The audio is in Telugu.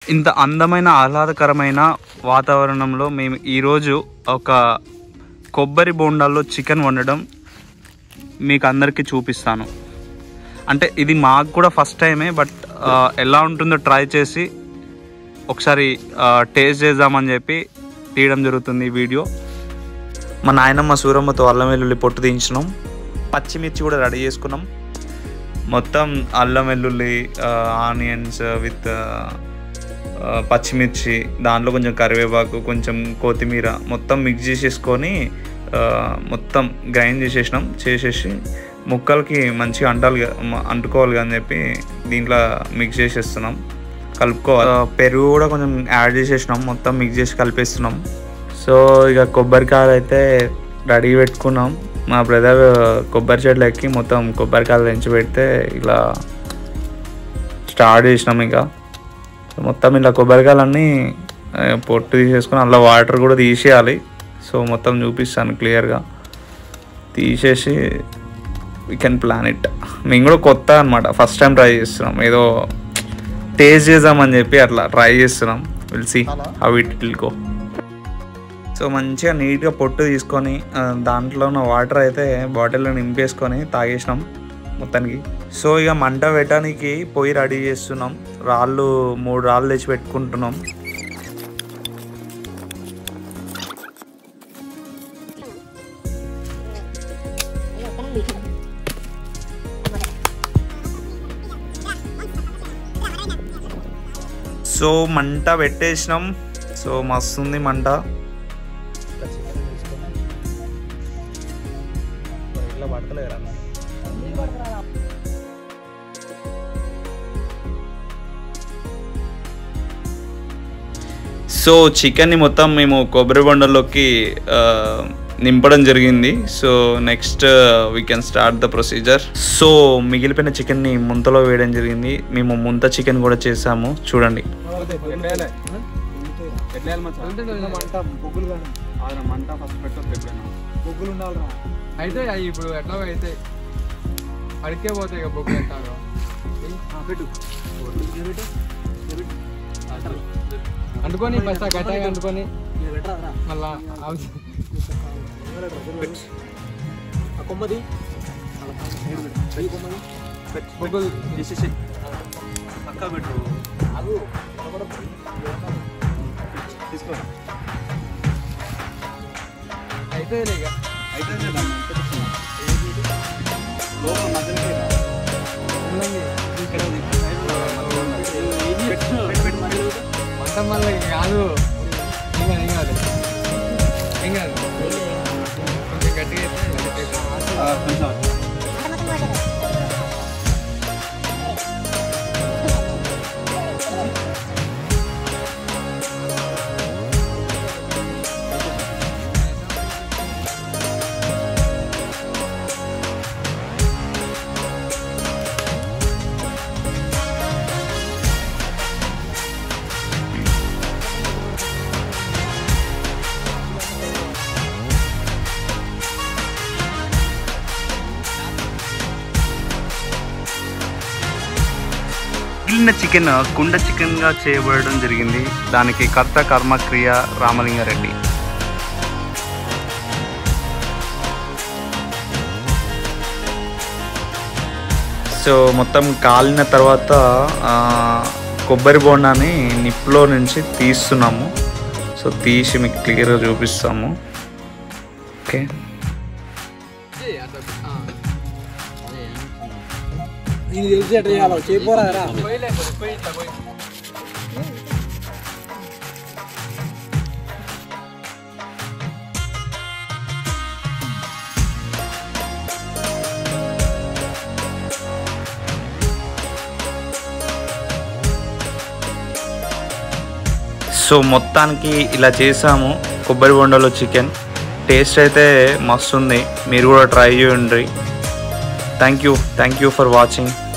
ఇంత అందమైన ఆహ్లాదకరమైన వాతావరణంలో మేము ఈరోజు ఒక కొబ్బరి బోండాల్లో చికెన్ వండడం మీకు అందరికీ చూపిస్తాను అంటే ఇది మాకు కూడా ఫస్ట్ టైమే బట్ ఆ, ఎలా ఉంటుందో ట్రై చేసి ఒకసారి టేస్ట్ చేద్దామని చెప్పి తీయడం జరుగుతుంది ఈ వీడియో మా నాయనమ్మ సూరమ్మతో అల్లం వెల్లుల్లి పొట్టు తీయించినాం పచ్చిమిర్చి కూడా రెడీ చేసుకున్నాం మొత్తం అల్లం వెల్లుల్లి ఆనియన్స్ విత్ పచ్చిమిర్చి దాంట్లో కొంచెం కరివేపాకు కొంచెం కొత్తిమీర మొత్తం మిక్స్ చేసేసుకొని ఆ, మొత్తం గ్రైండ్ చేసేసినాం చేసేసి ముక్కలకి మంచిగా అంటాలి క- మ- అంటుకోవాలి అని చెప్పి దీంట్లో మిక్స్ చేసేస్తున్నాం కలుపుకోవాలి ఆ, పెరుగు కూడా కొంచెం యాడ్ చేసేసినాం మొత్తం మిక్స్ చేసి కలిపేస్తున్నాం సో ఇక కొబ్బరికాయలు అయితే రెడీ పెట్టుకున్నాం మా బ్రదర్ కొబ్బరి చెట్లు ఎక్కి మొత్తం కొబ్బరికాయలు తెంచి పెడితే ఇలా స్టార్ట్ చేసినాం ఇక సో మొత్తం ఇలా కొబ్బరికాయలన్నీ ఆ, పొట్టు తీసేసుకొని అందులో వాటర్ కూడా తీసేయాలి సో మొత్తం చూపిస్తాను క్లియర్గా తీసేసి వీ కెన్ ప్లాన్ ఇట్ మేము కూడా కొత్త అనమాట ఫస్ట్ టైం ట్రై చేస్తున్నాం ఏదో టేస్ట్ చేద్దామని చెప్పి అట్లా ట్రై చేస్తున్నాం will see how it will go so మంచిగా నీట్గా పొట్టు తీసుకొని ఆ, దాంట్లో ఉన్న వాటర్ అయితే బాటిల్లో నింపేసుకొని తాగేసినాం మొత్తానికి సో ఇక మంట పెట్టడానికి పొయ్యి రెడీ చేస్తున్నాం రాళ్ళు మూడు రాళ్ళు తెచ్చి పెట్టుకుంటున్నాం సో మంట పెట్టేసినాం సో మస్తుంది మంట సో చికెన్ని మొత్తం మేము కొబ్బరి బొండల్లోకి ఆ, నింపడం జరిగింది so next we can start the procedure so మిగిలిపోయిన చికెన్ని ముంతలో వేయడం జరిగింది మేము ముంత చికెన్ కూడా చేసాము చూడండి మంట ఫస్ట్ పెట్టొద్దు ఎప్పుడైనా బొగ్గులు ఉండాలిరా అయితే అవి ఇప్పుడు ఎట్లా అయితే అడికే పోతాయి ఇక బొగ్గు ఎట్టాలో పెట్టు అందుకొని ఫస్ట్ ఆ గట్టాగా అందుకొని పెట్టరా మళ్ళా అవస- ఆ కొమ్మది కొమ్మది బొగ్గులు పక్కా పెట్టు అదు తీసుకో అయితే ఇక అయితే లోపల మధ్యలోకి రా. ఉండండి. ఇక్కడ ఉంది. మధ్యలో ఉన్నది. పెట్టు, పెట్టు, పెట్టు, మరి. వంట మళ్ళీ ఇక కాదు ఏం కాదు ఏం కాదు ఏం కాదు కొంచెం గట్టిగా అయితే గట్టిగా అయితే. ఆ, కొంచెం మిగిలిన చికెన్ కుండ చికెన్గా చేయబడడం జరిగింది దానికి కర్త కర్మక్రియ రామలింగారెడ్డి సో మొత్తం కాలిన తర్వాత ఆ, కొబ్బరి బోండాని నిప్పులో నుంచి తీస్తున్నాము సో తీసి మీకు క్లియర్గా చూపిస్తాము ఓకే ఇది అట్లా ఆ. నేను తెలిసి ఎట్లా చేయాలో చేయపోరా రా పోయి లేకపోతే పోయి ఇట్లా పోయి సో మొత్తానికి ఇలా చేసాము కొబ్బరి బొండలో చికెన్ టేస్ట్ అయితే మస్తు ఉంది మీరు కూడా ట్రై చేయండి thank you thank you for watching